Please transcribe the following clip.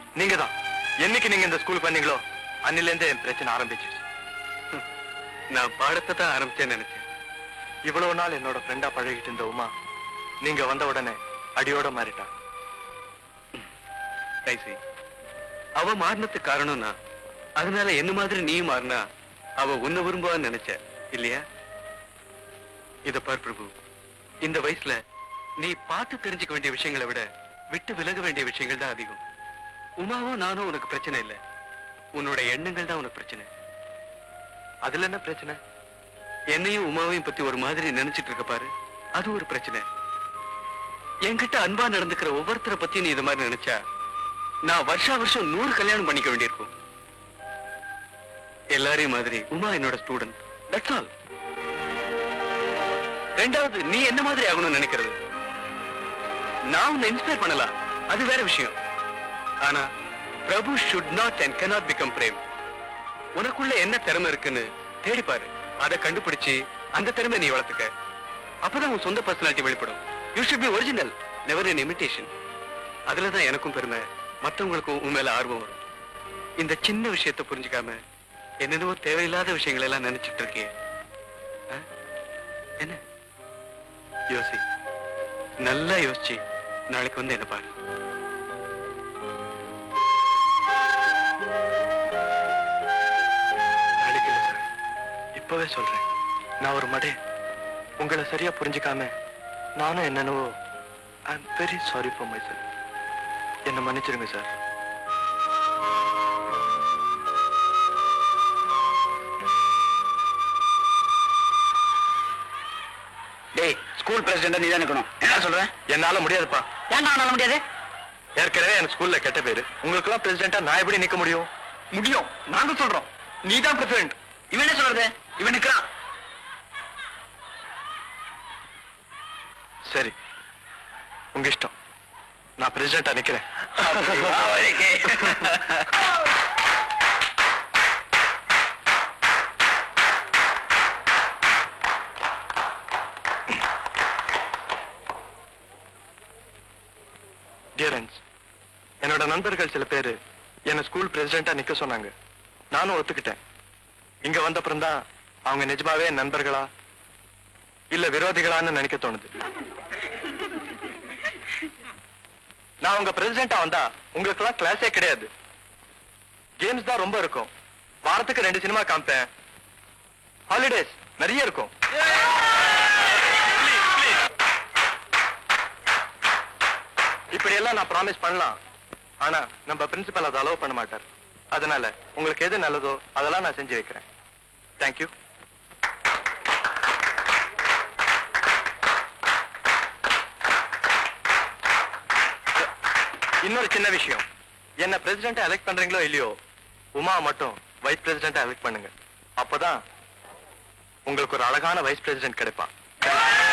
நீங்க தான் என்னைக்கு நீங்க இந்த ஸ்கூலுக்கு வந்தீங்களோ அன்னில இருந்தே என் பிரச்சனை ஆரம்பிச்சிருச்சு நான் பாடத்தை தான் ஆரம்பிச்சேன்னு நினைச்சேன் இவ்வளவு நாள் என்னோட ஃப்ரெண்டா பழகிட்டு இருந்த உமா நீங்க வந்த உடனே அடியோட மாறிட்டா கைசி அவ மாறினதுக்கு காரணம் நான் அதனால என்ன மாதிரி நீயும் மாறினா அவ உன்னை விரும்புவான்னு நினைச்ச இல்லையா இத பார் பிரபு இந்த வயசுல நீ பார்த்து தெரிஞ்சுக்க வேண்டிய விஷயங்களை விட விட்டு விலக வேண்டிய விஷயங்கள் தான் அதிகம் உமாவும் நானும் உனக்கு பிரச்சனை இல்லை உன்னோட எண்ணங்கள் தான் உனக்கு பிரச்சனை அதுல என்ன பிரச்சனை என்னையும் உமாவையும் பத்தி ஒரு மாதிரி நினைச்சிட்டு இருக்க பாரு அது ஒரு பிரச்சனை என்கிட்ட அன்பா நடந்துக்கிற ஒவ்வொருத்தரை பத்தி நீ இது மாதிரி நினைச்சா நான் வருஷா வருஷம் நூறு கல்யாணம் பண்ணிக்க வேண்டியிருக்கும் எல்லாரையும் மாதிரி உமா என்னோட ஸ்டூடெண்ட் தட்ஸ் ஆல் ரெண்டாவது நீ என்ன மாதிரி ஆகணும்னு நினைக்கிறது நான் உன்னை இன்ஸ்பயர் பண்ணலாம் அது வேற விஷயம் ஆனா Prabhu should not and cannot become Prem உனக்குள்ள என்ன திறமை இருக்குன்னு தேடி பாரு அதை கண்டுபிடிச்சு அந்த திறமை நீ வளர்த்துக்க அப்பதான் உன் சொந்த பர்சனாலிட்டி வெளிப்படும் you should be original never an imitation அதுல தான் எனக்கும் பெருமை மத்தவங்களுக்கும் உன் மேல ஆர்வம் வரும் இந்த சின்ன விஷயத்தை புரிஞ்சுக்காம என்னென்னவோ தேவையில்லாத விஷயங்களை எல்லாம் நினைச்சிட்டு இருக்கியே ஆ? என்ன யோசி நல்லா யோசிச்சு நாளைக்கு வந்து என்ன பாரு நாளைக்கு இல்ல சார் இப்பவே சொல்றேன் நான் ஒரு மடே உங்களை சரியா புரிஞ்சுக்காம நானும் என்னென்னவோ I am very sorry for my self என்னை மன்னிச்சிருங்க சார் டேய் ஸ்கூல் பிரசிடென்ட் நீ தான் இருக்கணும் என்ன சொல்ற என்னால முடியாதுப்பா ஏன்டா உன்னால முடியாது ஏற்கனவே என் ஸ்கூல்ல கெட்ட பேரு உங்களுக்கெல்லாம் பிரசிடென்ட்டா நான் எப்படி நிக்க முடியும் முடியும் நாங்க சொல்றோம் நீ தான் பிரசிடென்ட் இவன் என்ன சொல்றது இவன் நிக்கிறான் சரி உங்க இஷ்டம் நான் பிரசிடென்ட்டா நிக்கிறேன் டியரன்ஸ் என்னோட நண்பர்கள் சில பேரு என்ன ஸ்கூல் பிரசிடென்ட்டா நிக்க சொன்னாங்க நானும் ஒத்துக்கிட்டேன் இங்க வந்தப்புறம் தான் அவங்க நிஜமாவே என் நண்பர்களா இல்ல விரோதிகளான்னு நினைக்க தோணுது நான் உங்க பிரசிடென்ட்டா வந்தா உங்களுக்கெல்லாம் கிளாஸே கிடையாது கேம்ஸ் தான் ரொம்ப இருக்கும் வாரத்துக்கு ரெண்டு சினிமா காமிப்பேன் ஹாலிடேஸ் நிறைய இருக்கும் இப்படி எல்லாம் நான் ப்ராமிஸ் பண்ணலாம் ஆனா நம்ம பிரின்சிபல் அதை அலோவ் பண்ண மாட்டார் அதனால உங்களுக்கு எது நல்லதோ அதெல்லாம் நான் செஞ்சு வைக்கிறேன் தேங்க்யூ இன்னொரு சின்ன விஷயம் என்ன பிரசிடென்ட் எலெக்ட் பண்றீங்களோ இல்லையோ உமா மட்டும் வைஸ் பிரசிடென்ட் எலெக்ட் பண்ணுங்க அப்பதான் உங்களுக்கு ஒரு அழகான வைஸ் பிரசிடென்ட் கிடைப்பான்